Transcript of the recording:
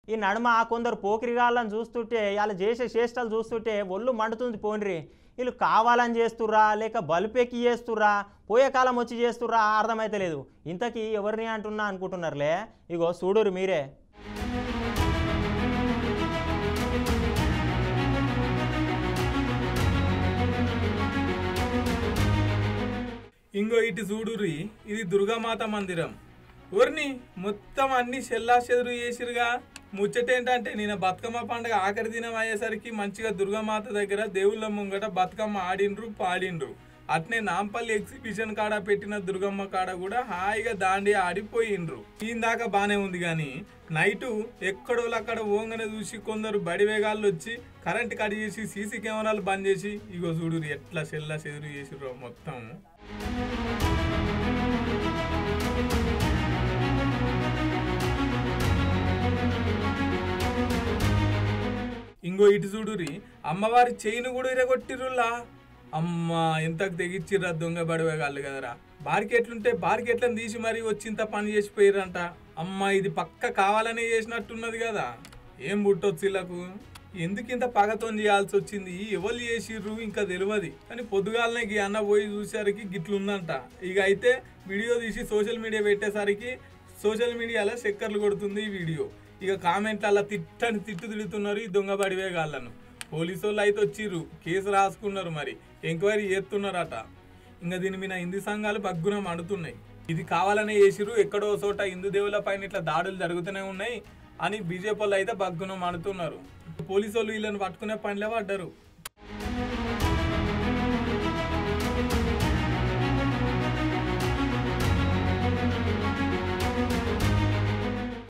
ఈ నడుమ కొందరు పోకిరిగాళ్ళని చూస్తుంటే వాళ్ళు చేసే చేష్టలు చూస్తుంటే ఒళ్ళు మండుతుంది పోండ్రి వీళ్ళు కావాలని చేస్తుర్రా లేక బలుపెక్కి చేస్తుర్రా పోయే కాలం వచ్చి చేస్తుర్రా అర్థమైతే లేదు ఇంతకీ ఎవరిని అంటున్నా అనుకుంటున్నారులే ఇగో చూడురు మీరే ఇంగో ఇటు చూడుర్రి ఇది దుర్గామాత మందిరం ఊరిని మొత్తం అన్ని చెల్లా చెదురు చేసిరుగా ముచ్చటేంటంటే నేను బతుకమ్మ పండుగ ఆఖరి దినం అయ్యేసరికి మంచిగా దుర్గామాత దగ్గర దేవుళ్ళ ముంగట బతుకమ్మ ఆడిండ్రు పాడిండ్రు అట్నే నాంపల్లి ఎగ్జిబిషన్ కాడ పెట్టిన దుర్గమ్మ కాడ కూడా హాయిగా దాండి ఆడిపోయిండ్రు ఇందాక బానే ఉంది కానీ నైటు ఎక్కడోళ్ళు అక్కడ ఓంగనే చూసి కొందరు బడి వేగాళ్ళు వచ్చి కరెంట్ కట్ చేసి సీసీ కెమెరాలు బంద్ చేసి ఇగో చూడు ఎట్లా చెల్లా చెదురు చేసిర్రో మొత్తం ఇంకో ఇటు చూడురి అమ్మవారి చేయిని కూడా ఇరగొట్టిరులా అమ్మ ఎంతకు తెగిచ్చిర్రా దొంగ బడివేగాళ్ళు కదరా బార్కెట్లుంటే బార్కెట్లను తీసి మరీ వచ్చింత పని చేసిపోయిర్రంట అమ్మ ఇది పక్క కావాలనే చేసినట్టున్నది కదా ఏం పుట్టొచ్చు వీళ్ళకు ఎందుకు ఇంత పగతో చేయాల్సి వచ్చింది ఎవరు చేసిర్రు ఇంకా తెలియదు కానీ పొద్దుగాలనే ఈ అన్న పోయి చూసేసరికి గిట్లుందంట ఇక అయితే వీడియో తీసి సోషల్ మీడియా పెట్టేసరికి సోషల్ మీడియాలో చక్కర్లు కొడుతుంది ఈ వీడియో ఇక కామెంట్లలో తిట్టని తిట్టు తిడుతున్నారు ఈ దొంగ బడివేగాళ్ళను పోలీసు వాళ్ళు అయితే వచ్చిర్రు కేసు రాసుకున్నారు మరి ఎంక్వైరీ చేస్తున్నారట ఇంకా దీని మీద హిందూ సంఘాలు బగ్గున మండుతున్నాయి ఇది కావాలనే చేసిర్రు ఎక్కడో చోట హిందూ దేవుల పైన ఇట్లా దాడులు జరుగుతూనే ఉన్నాయి అని బీజేపీ వాళ్ళు అయితే బగ్గున మండుతున్నారు పోలీసు వాళ్ళు వీళ్ళని పట్టుకునే పనిలో పడ్డారు